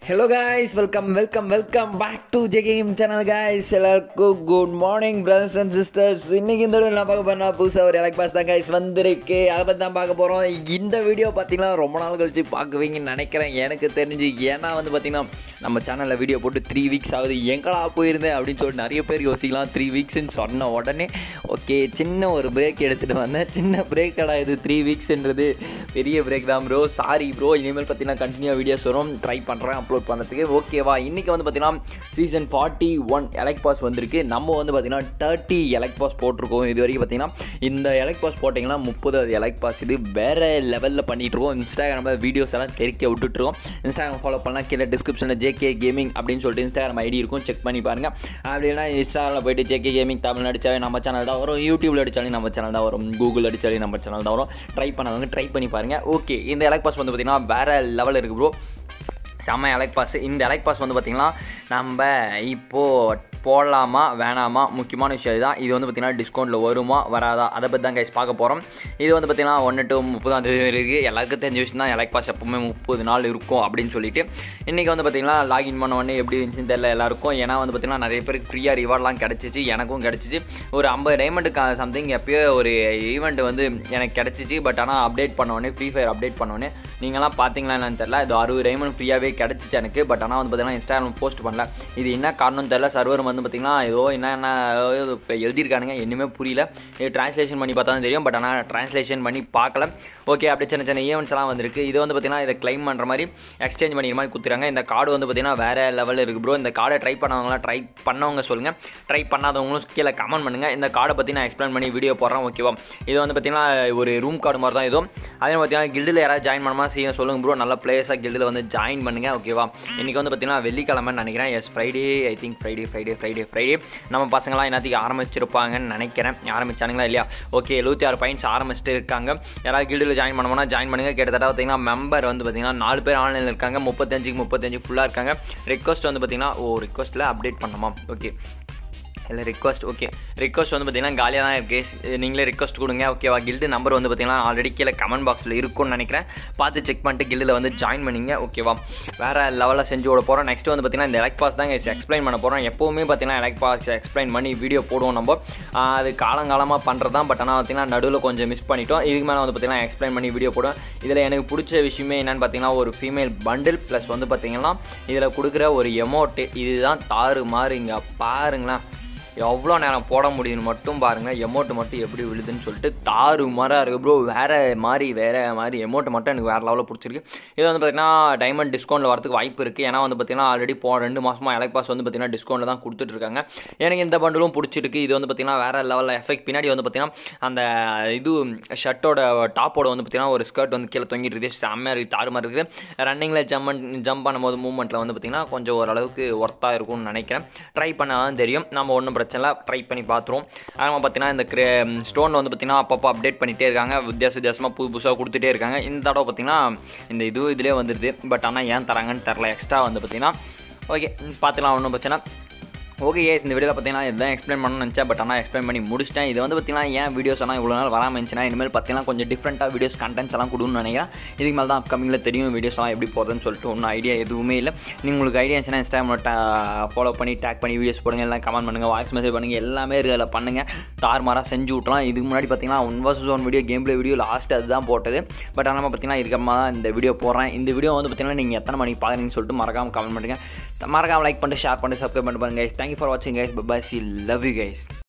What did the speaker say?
hello guys welcome welcome welcome back to J game channel guys எல்லாருக்கும் good morning brothers and sisters இன்னைக்கு இந்த video நான் பார்க்க போறேன் புதுசாக ஒரு எலக்ட் பாஸ் தான் காய்ஸ் வந்திருக்கு அதை பற்றி தான் பார்க்க போகிறோம் இந்த வீடியோ பார்த்தீங்கன்னா ரொம்ப நாள் கழிச்சு பார்க்குவீங்கன்னு நினைக்கிறேன் எனக்கு தெரிஞ்சு ஏன்னா வந்து பார்த்தீங்கன்னா நம்ம சேனலில் வீடியோ போட்டு த்ரீ வீக்ஸ் ஆகுது எங்கடா போயிருந்தேன் அப்படின்னு சொல்லிட்டு நிறைய பேர் யோசிக்கலாம் த்ரீ வீக்ஸ்ன்னு சொன்ன உடனே ஓகே சின்ன ஒரு பிரேக் எடுத்துகிட்டு வந்தேன் சின்ன பிரேக் கடா இது த்ரீ வீக்ஸ்ன்றது பெரிய பிரேக் தான் ப்ரோ சாரி ப்ரோ இனிமேல் பார்த்தீங்கன்னா கண்டினியூ வீடியோஸ் வரும் ட்ரை பண்ணுறேன் அப்லோட் பண்ணுறதுக்கு ஓகேவா இன்றைக்கி வந்து பார்த்தீங்கன்னா season forty one elite pass வந்திருக்கு நம்ம வந்து பார்த்தீங்கன்னா தேர்ட்டி எலக்ட் பாஸ் போட்டிருக்கோம் இது வரைக்கும் பார்த்தீங்கன்னா இந்த எலக்ட் பாஸ் போட்டிங்கன்னா முப்பது எலக்ட் பாஸ் இது வேறு லெவலில் பண்ணிகிட்டு இருக்கோம் இன்ஸ்டாகிராமில் வீடியோஸ் எல்லாம் தெரிக்க விட்டுட்ருக்கோம் இன்ஸ்டாகிராம் ஃபாலோ பண்ணலாம் கீழே டிஸ்கிரிப்ஷனில் ஜேகே கேமிங் அப்படின்னு சொல்லிட்டு இன்ஸ்டாகிராம் ஐடி இருக்கும் செக் பண்ணி பாருங்கள் அப்படி இல்லைனா இன்ஸ்டாகிராமில் போயிட்டு ஜேகே கேமிங் தமிழ் அடித்தாவே நம்ம சேனல் தான் வரும் யூடியூப்ல அடித்தாலும் நம்ம சேனல் தான் வரும் கூகுள் அடித்தாலும் நம்ம சேனல் தான் வரும் ட்ரை பண்ணாதவங்க ட்ரை பண்ணி பாருங்கள் ஓகே இந்த எலக்ட் பாஸ் வந்து பார்த்தீங்கன்னா வேறு லெவல் இருக்குது ப்ரோ செம்ம எலக்ட் பாஸ் இந்த எலக்ட் பாஸ் வந்து பார்த்திங்கன்னா நம்ம இப்போது போடலாமா வேணாமா முக்கியமான விஷயம் இதுதான் இது வந்து பார்த்திங்கன்னா டிஸ்கவுண்ட்டில் வருமா வராதா அதை பற்றி தான் கைஸ் பார்க்க போகிறோம் இது வந்து பார்த்திங்கன்னா ஒன்று டு முப்பதாம் தேதி இருக்குது எல்லாருக்கும் தெரிஞ்ச விஷயம் தான் எலக்ட் பாஸ் எப்பவுமே முப்பது நாள் இருக்கும் அப்படின்னு சொல்லிட்டு இன்றைக்கி வந்து பார்த்திங்கன்னா லாகின் பண்ண உடனே எப்படி இருந்துச்சுன்னு தெரியல எல்லாருக்கும் ஏன்னா வந்து பார்த்திங்கன்னா நிறைய பேருக்கு ஃப்ரீயாக ரிவார்ட்லாம் கிடச்சிச்சு எனக்கும் கிடச்சிச்சு ஒரு ஐம்பது டைமண்டுக்கு சம்திங் எப்பயோ ஒரு ஈவெண்ட் வந்து எனக்கு கிடச்சிச்சு பட் ஆனால் அப்டேட் பண்ண உடனே ஃப்ரீ ஃபயர் அப்டேட் பண்ண உடனே நீங்களாம் பார்த்தீங்களா என்னன்னு தெரில இது அறுபது டைமண்ட் ஃப்ரீயாகவே கிடச்சிச்சு எனக்கு பட் ஆனால் வந்து பார்த்திங்கன்னா இன்ஸ்டாகிராம் போஸ்ட் பண்ணல இது என்ன காரணம் தெரில சர்வர் வந்து பார்த்திங்கன்னா ஏதோ என்ன என்ன ஏதோ இப்போ எழுதியிருக்கானுங்க இன்னுமே புரியல இது ட்ரான்ஸ்லேஷன் பண்ணி பார்த்தா தான் தெரியும் பட் ஆனால் ட்ரான்ஸ்லேஷன் பண்ணி பார்க்கல ஓகே அப்படி சின்ன சின்ன ஈவெண்ட்ஸ் எல்லாம் வந்திருக்கு இது வந்து பார்த்திங்கன்னா இதை கிளைம் பண்ணுற மாதிரி எக்ஸ்சேஞ்ச் பண்ணிக்கிற மாதிரி கொடுத்துறாங்க இந்த கார்டு வந்து பார்த்திங்கன்னா வேறு லெவலில் இருக்குது ப்ரோ இந்த கார்டை ட்ரை பண்ணவங்களாம் ட்ரை பண்ணவங்க சொல்லுங்கள் ட்ரை பண்ணாதவங்களும் கீழே கமெண்ட் பண்ணுங்கள் இந்த கார்டை பற்றி நான் எக்ஸ்பிளைன் பண்ணி வீடியோ போடுறேன் ஓகேவா இது வந்து பார்த்திங்கன்னா ஒரு ரூம் கார்டு மாதிரி தான் இதுவும் அதே பார்த்தீங்கன்னா கில்டில் யாராவது ஜாயின் பண்ணாமல் செய்ய சொல்லுங்கள் ப்ரோ நல்ல பிளேயர்ஸாக கில்டில் வந்து ஜாயின் பண்ணுங்கள் ஓகேவா இன்றைக்கி வந்து பார்த்திங்கன்னா வெள்ளிக்கிழமைன்னு நினைக்கிறேன் yes Friday I think Friday Friday Friday Friday நம்ம பசங்களாம் என்னத்துக்கு ஆரம்பிச்சிருப்பாங்கன்னு நினைக்கிறேன் ஆரம்பிச்சானுங்களா இல்லையா ஓகே எழுபத்தி ஆறு பாயிண்ட்ஸ் ஆரம்பிச்சுட்டு இருக்காங்க யாராவது கில்டில் ஜாயின் பண்ணோம்னா ஜாயின் பண்ணுங்கள் கிட்டத்தட்ட பார்த்தீங்கன்னா மெம்பர் வந்து பார்த்திங்கன்னா நாலு பேர் ஆன்லைனில் இருக்காங்க முப்பத்தஞ்சுக்கு முப்பத்தஞ்சு ஃபுல்லாக இருக்காங்க ரிக்வஸ்ட் வந்து பார்த்திங்கன்னா ஓ ரிக்வஸ்ட்டில் அப்டேட் பண்ணணுமா ஓகே இல்லை ரிக்வஸ்ட் ஓகே ரிக்வஸ்ட் வந்து பார்த்தீங்கன்னா காலியாக தான் இருக்குது நீங்களே ரிக்வஸ்ட் கொடுங்க ஓகேவா கில்டு நம்பர் வந்து பார்த்தீங்கன்னா ஆல்ரெடி கீழே கமெண்ட் பாக்ஸில் இருக்கும்னு நினைக்கிறேன் பார்த்து செக் பண்ணிட்டு கில்டில் வந்து ஜாயின் பண்ணிங்க ஓகேவா வேறு லெவலில் செஞ்சு விட போகிறோம் நெக்ஸ்ட் வந்து பார்த்தீங்கன்னா இந்த எலக்ட் பாஸ் தான் எக்ஸ்பிளைன் பண்ண போகிறோம் எப்போவுமே பார்த்தீங்கன்னா எலக்ட் பாஸ் எக்ஸ்பிளைன் பண்ணி வீடியோ போடுவோம் நம்ம அது காலங்காலமாக பண்ணுறது தான் பட் ஆனால் பார்த்தீங்கன்னா நடுவில் கொஞ்சம் மிஸ் பண்ணிட்டோம் இதுக்கு மேலே வந்து பார்த்தீங்கன்னா எக்ஸ்பிளைன் பண்ணி வீடியோ போடுவோம் இதில் எனக்கு பிடிச்ச விஷயமே என்னென்னு பார்த்தீங்கன்னா ஒரு ஃபீமேல் பண்டில் ப்ளஸ் வந்து பார்த்தீங்கன்னா இதில் கொடுக்குற ஒரு எமௌண்ட்டு இதுதான் தாறு மாறு இங்கே பாருங்களேன் எவ்வளோ நேரம் போட முடியும்னு மட்டும் பாருங்கள் எமௌண்ட் மட்டும் எப்படி விழுதுன்னு சொல்லிட்டு தாறு மாறாக இருக்குது ப்ரோ வேறு மாதிரி வேறு மாதிரி எமௌண்ட் மட்டும் எனக்கு வேறு லெவலில் பிடிச்சிருக்கு இது வந்து பார்த்திங்கன்னா டைமண்ட் டிஸ்கவுண்ட்டில் வரதுக்கு வாய்ப்பு இருக்குது ஏன்னா வந்து பார்த்திங்கன்னா ஆல்ரெடி போ ரெண்டு மாதமாக எலக்ட் பாஸ் வந்து பார்த்திங்கன்னா டிஸ்கவுண்ட்டில் தான் கொடுத்துட்ருக்காங்க எனக்கு இந்த பண்டலும் பிடிச்சிருக்கு இது வந்து பார்த்திங்கன்னா வேறு லெவலில் எஃபெக்ட் பின்னாடி வந்து பார்த்திங்கன்னா அந்த இது ஷர்ட்டோட டாப்போட வந்து பார்த்திங்கன்னா ஒரு ஸ்கர்ட் வந்து கீழே தொங்கிட்டு இருக்குது செம்மையாக இருக்குது தாறு மாதிரி இருக்குது ரன்னிங்கில் ஜம்ப் ஜம்ப் பண்ணும்போது மூவ்மெண்ட்டில் வந்து பார்த்திங்கன்னா கொஞ்சம் ஓரளவுக்கு ஒர்த்தாக இருக்கும்னு நினைக்கிறேன் ட்ரை பண்ணால் தான் தெரியும் நம்ம ஒன்றும் பிரச்சனை இல்லை ட்ரை பண்ணி பார்த்துருவோம் அதனால் பார்த்தீங்கன்னா இந்த கிரே ஸ்டோன் வந்து பார்த்திங்கன்னா அப்பப்போ அப்டேட் பண்ணிகிட்டே இருக்காங்க வித்தியாச வித்தியாசமாக புது புதுசாக கொடுத்துட்டே இருக்காங்க இந்த தடவை பார்த்திங்கன்னா இந்த இது இதிலே வந்துடுது பட் ஆனால் ஏன் தராங்கன்னு தெரில எக்ஸ்ட்ரா வந்து பார்த்திங்கன்னா ஓகே பார்த்துக்கலாம் ஒன்றும் பிரச்சனை ஓகே ஏஸ் இந்த வீடியோவில் பார்த்தீங்கன்னா இதுதான் எக்ஸ்பிளைன் பண்ணணும்னு நினச்சேன் பட் ஆனால் எக்ஸ்பிளைன் பண்ணி முடிச்சிட்டேன் இது வந்து பார்த்தீங்கன்னா ஏன் வீடியோஸ் எல்லாம் இவ்வளோ நாள் வராமல் இருந்துச்சுன்னா இனிமேல் பார்த்தீங்கன்னா கொஞ்சம் டிஃப்ரெண்ட்டாக வீடியோஸ் கண்டென்ட்ஸ் எல்லாம் கொடுன்னு நினைக்கிறேன் இதுக்கு மேலே தான் அப்கமிங்கில் தெரியும் வீடியோஸ் எல்லாம் எப்படி போகிறதுன்னு சொல்லிட்டு ஒன்றும் ஐடியா எதுவுமே இல்லை நீங்கள் உங்களுக்கு ஐடியா இருந்துச்சுன்னா இன்ஸ்டாகிராமில் ஃபாலோ பண்ணி டேக் பண்ணி வீடியோஸ் போடுங்க எல்லாம் கமெண்ட் பண்ணுங்கள் வாய்ஸ் மெசேஜ் பண்ணுங்கள் எல்லாமே இருக்குது அதில் பண்ணுங்கள் தார்மாராக செஞ்சு விட்றலாம் இதுக்கு முன்னாடி பார்த்தீங்கன்னா one versus one video game play video last அதுதான் போட்டது பட் ஆனால் பார்த்தீங்கன்னா இதுக்கப்புறமா தான் இந்த வீடியோ போடுறேன் இந்த வீடியோ வந்து பார்த்தீங்கன்னா நீங்கள் எத்தனை மணிக்கு பார்க்குறீங்கன்னு சொல்லிட்டு மறக்காமல் கமெண்ட் பண்ணுங்கள் மறக்காமல் லைக் பண்ணிட்டு ஷேர் பண்ணிட்டு சப்ஸ்கிரைப் பண்ணிட்டு பாருங்க கைஸ் தேங்க்யூ ஃபார் வாட்சிங் guys bye see love you guys